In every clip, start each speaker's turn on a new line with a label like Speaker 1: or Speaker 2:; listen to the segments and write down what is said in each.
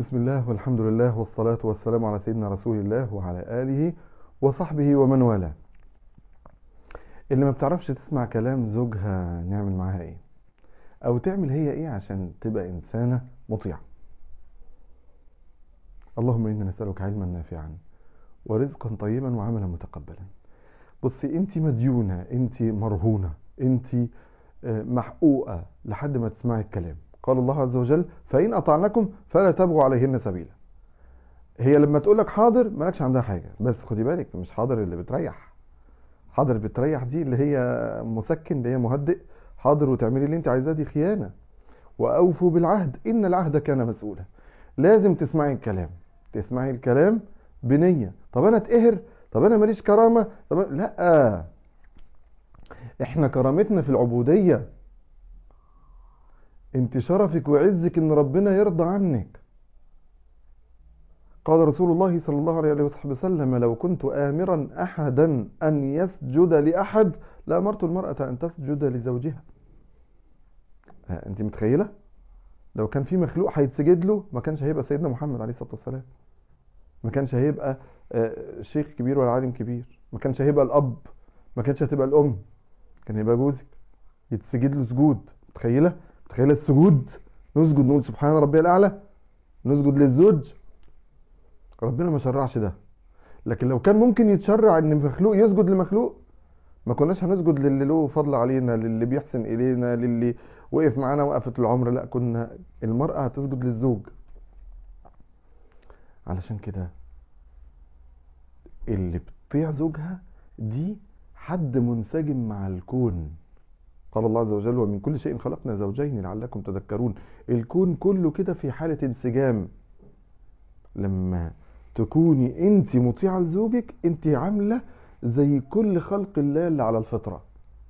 Speaker 1: بسم الله والحمد لله والصلاة والسلام على سيدنا رسول الله وعلى آله وصحبه ومن والاه اللي ما بتعرفش تسمع كلام زوجها نعمل معاها ايه او تعمل هي ايه عشان تبقى انسانة مطيعة اللهم انا نسألك علما نافعا ورزقا طيبا وعملا متقبلا بصي انت مديونة انت مرهونة انت محقوقة لحد ما تسمعي الكلام قال الله عز وجل فإن أطعنكم فلا تبغوا عليهن سبيلا هي لما تقول لك حاضر مالكش عندها حاجة بس خدي بالك مش حاضر اللي بتريح حاضر بتريح دي اللي هي مسكن اللي هي مهدئ حاضر وتعملي اللي انت عايزاه دي خيانة وأوفوا بالعهد إن العهد كان مسؤولا لازم تسمعي الكلام تسمعي الكلام بنية طب أنا اتقهر طب أنا ماليش كرامة طب أنا... لا احنا كرامتنا في العبودية انت شرفك وعزك ان ربنا يرضى عنك قال رسول الله صلى الله عليه وسلم لو كنت آمرا أحدا أن يسجد لأحد لأمرت المرأة أن تسجد لزوجها أنت متخيلة؟ لو كان في مخلوق هيتسجد له ما كانش هيبقى سيدنا محمد عليه الصلاة والسلام ما كانش هيبقى شيخ كبير ولا عالم كبير ما كانش هيبقى الأب ما كانش هتبقى الأم كان هيبقى جوزك يتسجد له سجود متخيلة؟ متخيلة السجود نسجد نقول سبحان ربي الأعلى نسجد للزوج ربنا ما شرعش ده لكن لو كان ممكن يتشرع ان مخلوق يسجد لمخلوق ما كناش هنسجد للي له فضل علينا للي بيحسن الينا للي وقف معانا وقفة العمر لا كنا المرأة هتسجد للزوج علشان كده اللي بتطيع زوجها دي حد منسجم مع الكون قال الله عز وجل ومن كل شيء خلقنا زوجين لعلكم تذكرون الكون كله كده في حالة انسجام لما تكوني انت مطيعة لزوجك انت عاملة زي كل خلق الله اللي على الفطرة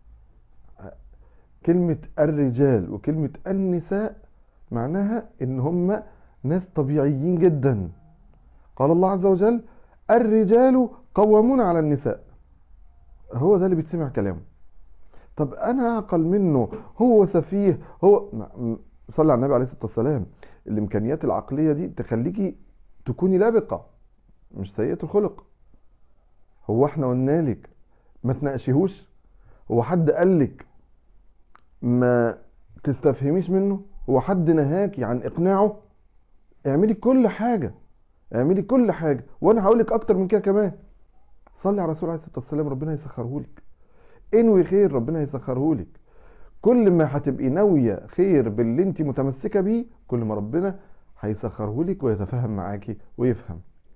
Speaker 1: كلمة الرجال وكلمة النساء معناها ان هم ناس طبيعيين جدا قال الله عز وجل الرجال قوامون على النساء هو ده اللي بيتسمع كلامه طب انا اعقل منه هو سفيه هو صلى على النبي عليه الصلاه والسلام الامكانيات العقليه دي تخليكي تكوني لابقه مش سيئه الخلق هو احنا قلنا لك ما تناقشيهوش هو حد قال لك ما تستفهميش منه هو حد نهاكي عن اقناعه اعملي كل حاجه اعملي كل حاجه وانا هقول لك اكتر من كده كمان صلي على الرسول عليه الصلاه والسلام ربنا يسخره لك انوي خير ربنا يسخره لك كل ما هتبقي ناويه خير باللي انت متمسكه بيه كل ما ربنا هيسخره لك ويتفاهم معاكي ويفهم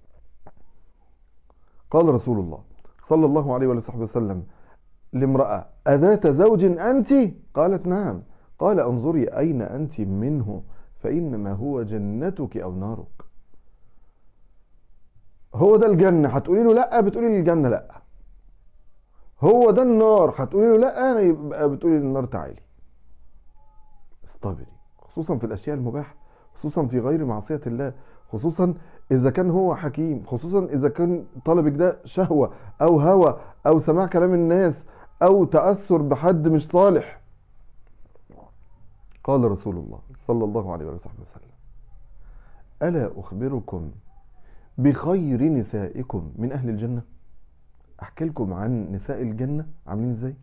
Speaker 1: قال رسول الله صلى الله عليه وصحبه وسلم لامرأة أذات زوج أنت قالت نعم قال انظري أين أنت منه فإنما هو جنتك أو نارك هو ده الجنة هتقولي له لا بتقولي لي الجنة لا هو ده النار هتقولي له لا يبقى بتقولي للنار تعالي استبري خصوصا في الاشياء المباحه خصوصا في غير معصيه الله خصوصا اذا كان هو حكيم خصوصا اذا كان طلبك ده شهوه او هوى او سماع كلام الناس او تاثر بحد مش صالح قال رسول الله صلى الله عليه وصحبه وسلم الا اخبركم بخير نسائكم من اهل الجنه احكي لكم عن نساء الجنة عاملين ازاي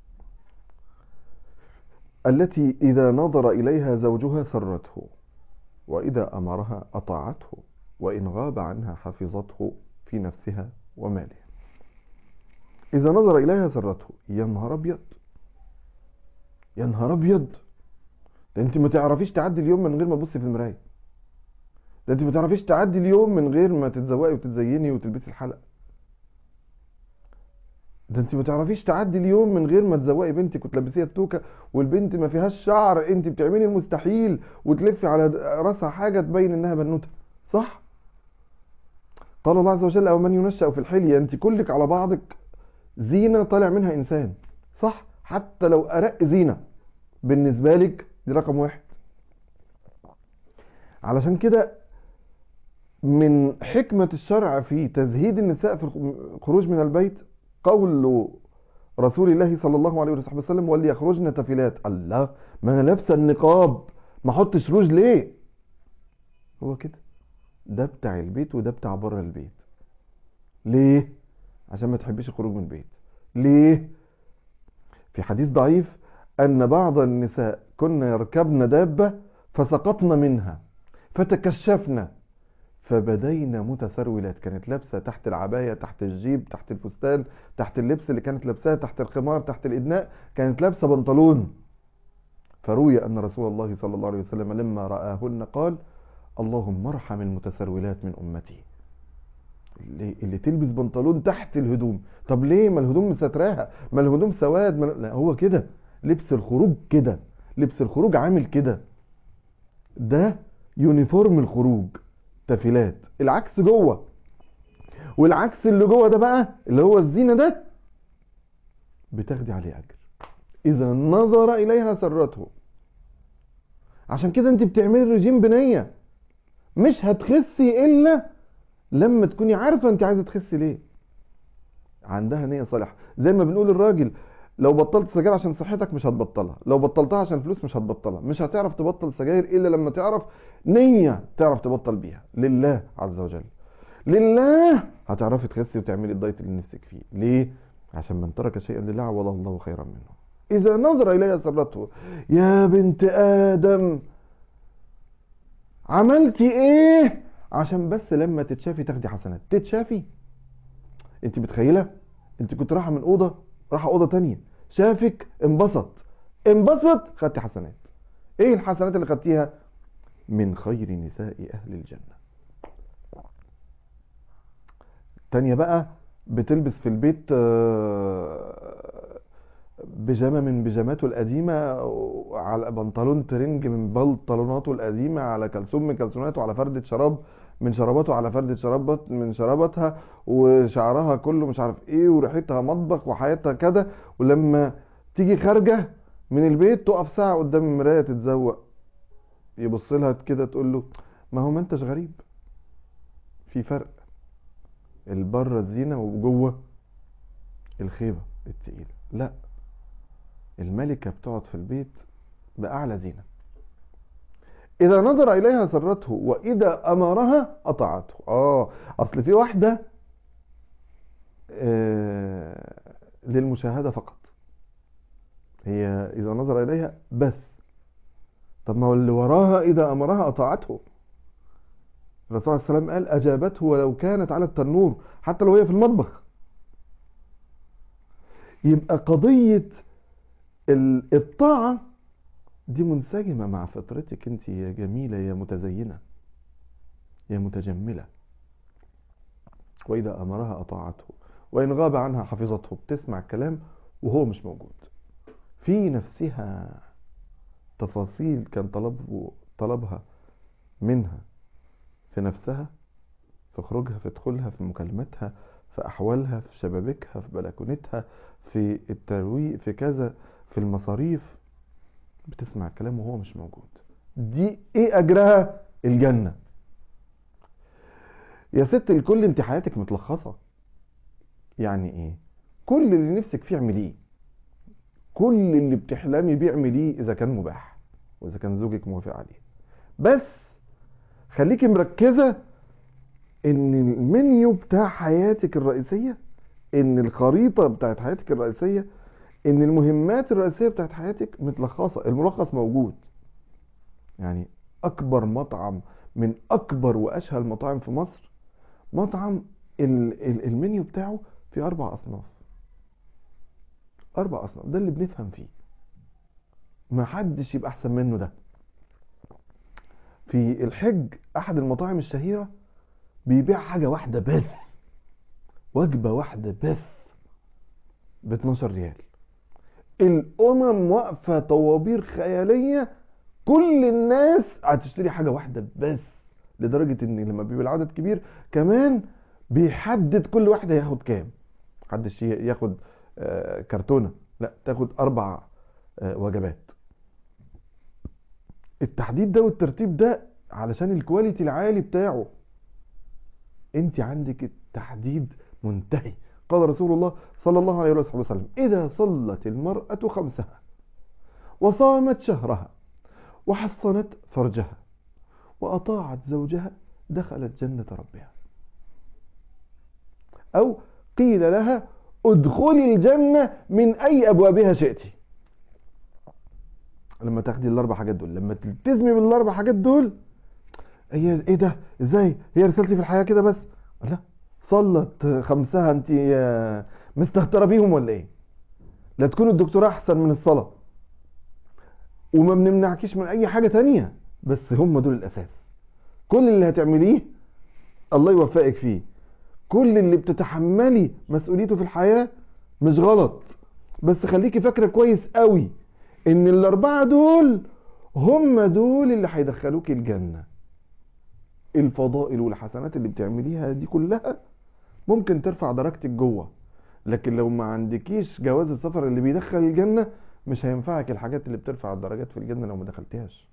Speaker 1: التي اذا نظر اليها زوجها سرته واذا امرها اطاعته وان غاب عنها حفظته في نفسها وماله اذا نظر اليها سرته يا نهار ابيض يا نهار ابيض ده انت ما تعرفيش تعدي اليوم من غير ما تبصي في المرايه ده انت ما تعرفيش تعدي اليوم من غير ما تتزوقي وتتزيني وتلبسي الحلقه ده انت ما تعرفيش تعدي اليوم من غير ما تزوقي بنتك وتلبسيها التوكه والبنت ما فيهاش شعر انت بتعملي المستحيل وتلفي على راسها حاجه تبين انها بنوته صح قال الله عز وجل او من ينشا في الحليه انت كلك على بعضك زينه طالع منها انسان صح حتى لو ارق زينه بالنسبه لك دي رقم واحد علشان كده من حكمه الشرع في تزهيد النساء في الخروج من البيت قول رسول الله صلى الله عليه وسلم وليخرجن تفلات الله ما انا لابسه النقاب ما احطش روج ليه هو كده ده بتاع البيت وده بتاع بره البيت ليه عشان ما تحبيش الخروج من البيت ليه في حديث ضعيف ان بعض النساء كن يركبن دابة فسقطن منها فتكشفن فبدينا متسرولات كانت لابسة تحت العباية تحت الجيب تحت الفستان تحت اللبس اللي كانت لابساه تحت الخمار تحت الإدناء كانت لابسة بنطلون فروي أن رسول الله صلى الله عليه وسلم لما رآهن قال اللهم ارحم المتسرولات من أمتي اللي, اللي تلبس بنطلون تحت الهدوم طب ليه ما الهدوم مستراها ما الهدوم سواد ما لا هو كده لبس الخروج كده لبس الخروج عامل كده ده يونيفورم الخروج تفيلات العكس جوه والعكس اللي جوه ده بقى اللي هو الزينه ده بتاخدي عليه اجر اذا نظر اليها سرته عشان كده انت بتعملي الرجيم بنيه مش هتخسي الا لما تكوني عارفه انت عايزه تخسي ليه عندها نيه صالحه زي ما بنقول الراجل لو بطلت سجاير عشان صحتك مش هتبطلها لو بطلتها عشان فلوس مش هتبطلها مش هتعرف تبطل سجاير الا لما تعرف نية تعرف تبطل بيها لله عز وجل لله هتعرفي تخسي وتعملي الدايت اللي نفسك فيه ليه عشان من ترك شيئا لله عوضه الله خيرا منه اذا نظر الي سرته يا بنت ادم عملتي ايه عشان بس لما تتشافي تاخدي حسنات تتشافي انت متخيله انت كنت رايحه من اوضه راح اوضه تانية شافك انبسط انبسط خدت حسنات ايه الحسنات اللي خدتيها من خير نساء اهل الجنه تانية بقى بتلبس في البيت بيجامه من بيجاماته القديمه على بنطلون ترنج من بنطلوناته القديمه على كلثوم من كلثوماته على فرده شراب من شراباته على فردة شرابات من شراباتها وشعرها كله مش عارف ايه وريحتها مطبخ وحياتها كده ولما تيجي خارجة من البيت تقف ساعة قدام المراية تتزوق يبص لها كده تقول له ما هو ما انتش غريب في فرق البره الزينة وجوه الخيبة التقيلة لا الملكة بتقعد في البيت بأعلى زينة إذا نظر إليها سرته وإذا أمرها أطاعته آه أصل في واحدة آه للمشاهدة فقط هي إذا نظر إليها بس طب ما هو اللي وراها إذا أمرها أطاعته الرسول عليه السلام قال أجابته ولو كانت على التنور حتى لو هي في المطبخ يبقى قضية الطاعة دي منسجمة مع فطرتك انت يا جميلة يا متزينة يا متجملة وإذا أمرها أطاعته وإن غاب عنها حفظته بتسمع الكلام وهو مش موجود في نفسها تفاصيل كان طلبه طلبها منها في نفسها في خروجها في دخولها في مكالمتها في أحوالها في شبابيكها في بلكونتها في الترويق في كذا في المصاريف بتسمع الكلام وهو مش موجود دي ايه اجرها الجنة يا ست الكل انت حياتك متلخصة يعني ايه كل اللي نفسك فيه اعمليه كل اللي بتحلمي بيه اعمليه اذا كان مباح واذا كان زوجك موافق عليه بس خليكي مركزة ان المنيو بتاع حياتك الرئيسية ان الخريطة بتاعت حياتك الرئيسية ان المهمات الرئيسيه بتاعت حياتك متلخصه الملخص موجود يعني اكبر مطعم من اكبر واشهى المطاعم في مصر مطعم المنيو بتاعه في اربع اصناف اربع اصناف ده اللي بنفهم فيه ما حدش يبقى احسن منه ده في الحج احد المطاعم الشهيره بيبيع حاجه واحده بس وجبه واحده بس ب 12 ريال الامم واقفه طوابير خياليه كل الناس هتشتري حاجه واحده بس لدرجه ان لما بيبقى العدد كبير كمان بيحدد كل واحد هياخد كام محدش ياخد كرتونه لا تاخد اربع وجبات التحديد ده والترتيب ده علشان الكواليتي العالي بتاعه انت عندك التحديد منتهي قال رسول الله صلى الله عليه وسلم إذا صلت المرأة خمسها وصامت شهرها وحصنت فرجها وأطاعت زوجها دخلت جنة ربها أو قيل لها ادخلي الجنة من أي أبوابها شئت لما تاخدي الأربع حاجات دول لما تلتزمي بالأربع حاجات دول هي ايه ده ازاي هي رسالتي في الحياة كده بس لا صلت خمسها انت مستهترة بيهم ولا ايه لا تكون الدكتوراه احسن من الصلاة وما بنمنعكيش من اي حاجة تانية بس هم دول الاساس كل اللي هتعمليه الله يوفقك فيه كل اللي بتتحملي مسؤوليته في الحياة مش غلط بس خليكي فاكرة كويس قوي ان الاربعة دول هم دول اللي هيدخلوك الجنة الفضائل والحسنات اللي بتعمليها دي كلها ممكن ترفع درجتك جوه لكن لو ما عندكيش جواز السفر اللي بيدخل الجنة مش هينفعك الحاجات اللي بترفع الدرجات في الجنة لو ما دخلتيهاش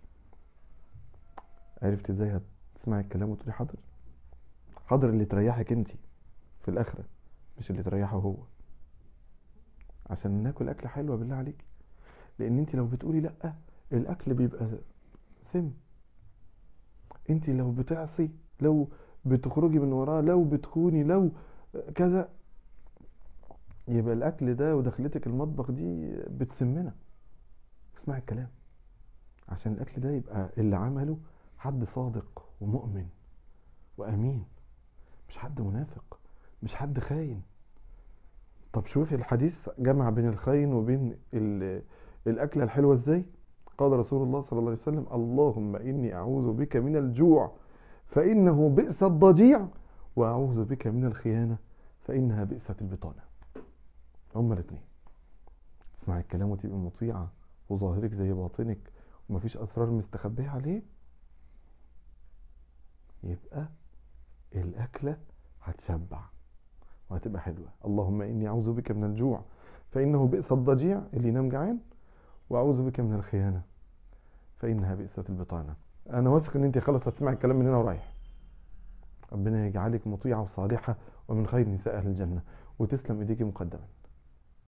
Speaker 1: عرفت ازاي هتسمعي الكلام وتقولي حاضر حاضر اللي تريحك انت في الاخرة مش اللي تريحه هو عشان ناكل اكل حلوة بالله عليك لان انت لو بتقولي لا الاكل بيبقى سم انت لو بتعصي لو بتخرجي من وراه لو بتخوني لو كذا يبقى الاكل ده ودخلتك المطبخ دي بتسمنا اسمعي الكلام عشان الاكل ده يبقى اللي عمله حد صادق ومؤمن وامين مش حد منافق مش حد خاين طب شوفي الحديث جمع بين الخاين وبين الاكله الحلوه ازاي قال رسول الله صلى الله عليه وسلم اللهم إني أعوذ بك من الجوع فإنه بئس الضجيع وأعوذ بك من الخيانة فإنها بئست البطانة هما الاثنين اسمعي الكلام وتبقي مطيعة وظاهرك زي باطنك ومفيش أسرار مستخبية عليه يبقى الأكلة هتشبع وهتبقى حلوة اللهم إني أعوذ بك من الجوع فإنه بئس الضجيع اللي ينام جعان وأعوذ بك من الخيانة فإنها بئست البطانة أنا واثق إن أنت خلاص هتسمعي الكلام من هنا ورايح ربنا يجعلك مطيعة وصالحة ومن خير نساء أهل الجنة وتسلم إيديك مقدما